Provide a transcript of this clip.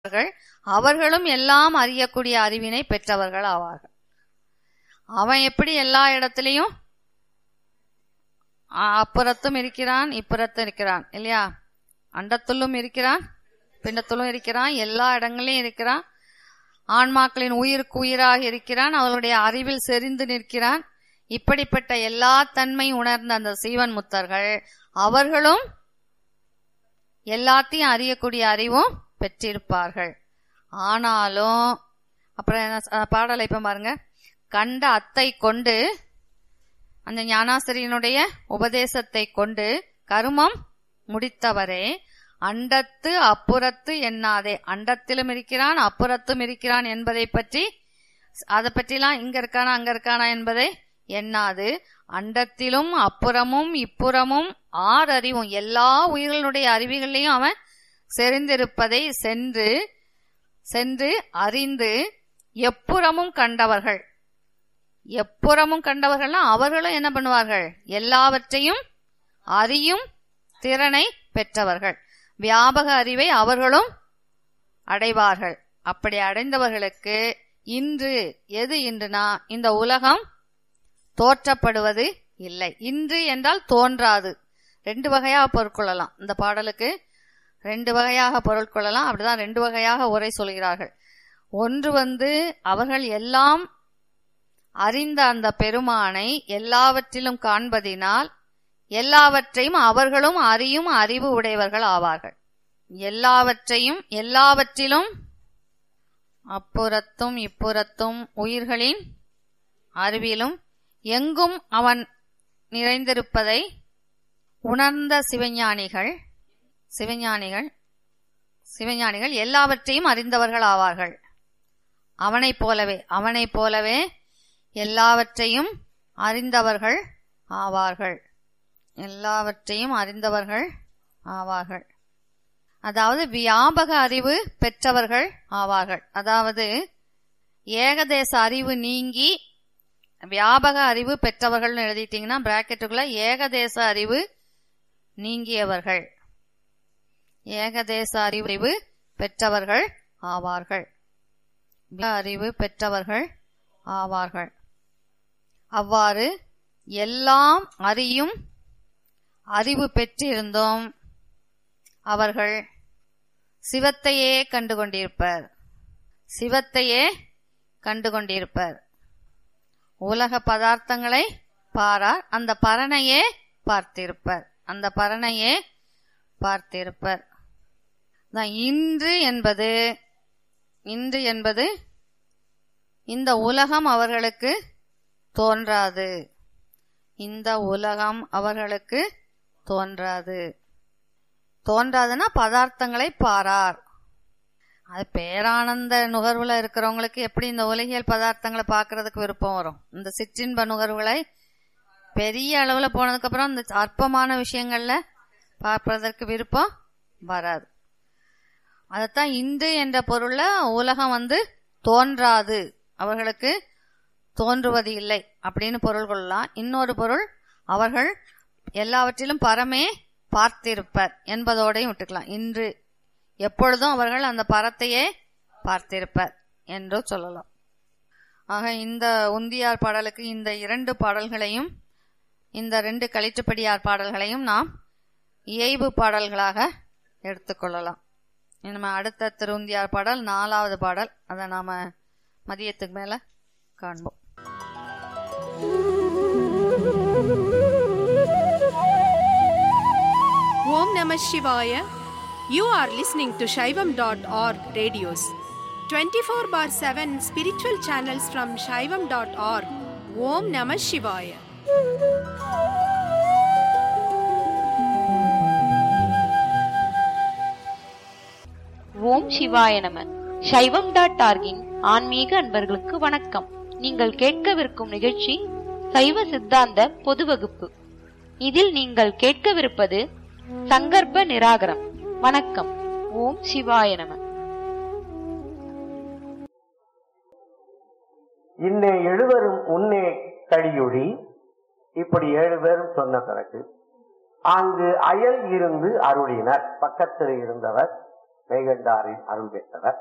அவர்கள் அவர்களும் எல்லாம் அறியக்கூடிய அறிவினை பெற்றவர்கள் ஆவார்கள் அவன் எப்படி எல்லா இடத்துலயும் அ- அப்புறத்தும் இருக்கிறான் இப்புறத்தும் இருக்கிறான் இல்லையா அண்டத்துள்ளும் இருக்கிறான் பிண்டத்துள்ளும் இருக்கிறான் எல்லா இடங்களிலும் இருக்கிறான் ஆன்மாக்களின் உயிருக்கு உயிராக இருக்கிறான் அவர்களுடைய அறிவில் செறிந்து நிற்கிறான் இப்படிப்பட்ட எல்லா தன்மை உணர்ந்த அந்த சீவன் முத்தர்கள் அவர்களும் எல்லாத்தையும் அறியக்கூடிய அறிவும் பெற்றிருப்பார்கள் ஆனாலும் அப்புறம் என்ன ச- பாடலை இப்ப பாருங்க கண்ட அத்தை கொண்டு அந்த ஞானாசிரியனுடைய உபதேசத்தை கொண்டு கருமம் முடித்தவரே அண்டத்து அப்புறத்து எண்ணாதே அண்டத்திலும் இருக்கிறான் அப்புறத்தும் இருக்கிறான் என்பதை பற்றி அதை பற்றிலாம் இங்க இருக்கானா அங்க இருக்கானா என்பதை எண்ணாது அண்டத்திலும் அப்புறமும் இப்புறமும் ஆறு அறிவும் எல்லா உயிர்களுடைய அறிவுகளையும் அவன் செறிந்திருப்பதை சென்று சென்று அறிந்து எப்புறமும் கண்டவர்கள் எப்புறமும் கண்டவர்கள்னா அவர்களும் என்ன பண்ணுவார்கள் எல்லாவற்றையும் அறியும் திறனை பெற்றவர்கள் வியாபக அறிவை அவர்களும் அடைவார்கள் அப்படி அடைந்தவர்களுக்கு இன்று எது இன்றுனா இந்த உலகம் தோற்றப்படுவது இல்லை இன்று என்றால் தோன்றாது ரெண்டு வகையாக பொருள் கொள்ளலாம் இந்த பாடலுக்கு ரெண்டு வகையாக பொருள் கொள்ளலாம் அப்படிதான் ரெண்டு வகையாக உரை சொல்கிறார்கள் ஒன்று வந்து அவர்கள் எல்லாம் அறிந்த அந்த பெருமானை எல்லாவற்றிலும் காண்பதினால் எல்லாவற்றையும் அவர்களும் அறியும் அறிவு உடையவர்கள் ஆவார்கள் எல்லாவற்றையும் எல்லாவற்றிலும் அப்புறத்தும் இப்புறத்தும் உயிர்களின் அறிவிலும் எங்கும் அவன் நிறைந்திருப்பதை உணர்ந்த சிவஞானிகள் சிவஞானிகள் சிவஞானிகள் எல்லாவற்றையும் அறிந்தவர்கள் ஆவார்கள் அவனைப் போலவே அவனைப் போலவே எல்லாவற்றையும் அறிந்தவர்கள் ஆவார்கள் எல்லாவற்றையும் அறிந்தவர்கள் ஆவார்கள் அதாவது வியாபக அறிவு பெற்றவர்கள் ஆவார்கள் அதாவது ஏகதேச அறிவு நீங்கி வியாபக அறிவு பெற்றவர்கள்னு எழுதிட்டீங்கன்னா பிராக்கெட்டுக்குள்ள ஏகதேச அறிவு நீங்கியவர்கள் ஏகதேச அறிவு பெற்றவர்கள் ஆவார்கள் அறிவு பெற்றவர்கள் ஆவார்கள் அவ்வாறு எல்லாம் அறியும் அறிவு பெற்றிருந்தோம் அவர்கள் சிவத்தையே கண்டுகொண்டிருப்பர் சிவத்தையே கண்டுகொண்டிருப்பர் உலக பதார்த்தங்களை பாரார் அந்த பரனையே பார்த்திருப்பர் அந்த பரனையே பார்த்திருப்பர் தான் இன்று என்பது இன்று என்பது இந்த உலகம் அவர்களுக்கு தோன்றாது இந்த உலகம் அவர்களுக்கு தோன்றாது தோன்றாதுன்னா பதார்த்தங்களை பாரார் அது பேரானந்த நுகர்வுல இருக்கிறவங்களுக்கு எப்படி இந்த உலகியல் பதார்த்தங்களை பார்க்கறதுக்கு விருப்பம் வரும் இந்த சிற்றின்ப நுகர்வுகளை பெரிய அளவுல போனதுக்கு அப்புறம் இந்த அற்பமான விஷயங்கள்ல பார்ப்பதற்கு விருப்பம் வராது அதைத்தான் இந்து என்ற பொருள்ல உலகம் வந்து தோன்றாது அவர்களுக்கு தோன்றுவது இல்லை அப்படின்னு பொருள் கொள்ளலாம் இன்னொரு பொருள் அவர்கள் எல்லாவற்றிலும் பரமே பார்த்திருப்பர் என்பதோடையும் விட்டுக்கலாம் இன்று எப்பொழுதும் அவர்கள் அந்த பரத்தையே பார்த்திருப்பர் என்று சொல்லலாம் ஆக இந்த உந்தியார் பாடலுக்கு இந்த இரண்டு பாடல்களையும் இந்த ரெண்டு களிற்றுப்படியார் பாடல்களையும் நாம் இயைபு பாடல்களாக எடுத்துக்கொள்ளலாம் நம்ம அடுத்த திருவுந்தியார் பாடல் நாலாவது பாடல் அதை நாம மதியத்துக்கு மேல காண்போம் Om Namah Shivaya. You are listening to Shaivam.org radios. 24 bar 7 spiritual channels from Shaivam.org. Om Namah Shivaya. ஓம் சிவாய நம சைவம் டாட் ஆர்கின் ஆன்மீக அன்பர்களுக்கு வணக்கம் நீங்கள் கேட்கவிருக்கும் நிகழ்ச்சி சைவ சித்தாந்த பொது வகுப்பு இதில் நீங்கள் கேட்கவிருப்பது சங்கற்ப நிராகரம் வணக்கம் ஓம் சிவாய நம இன்னே எழுவரும் உன்னே கழியொழி இப்படி ஏழு பேரும் சொன்ன பிறகு அங்கு அயல் இருந்து அருளினர் பக்கத்தில் இருந்தவர் மெய்கண்டாரின் அருள் பெற்றவர்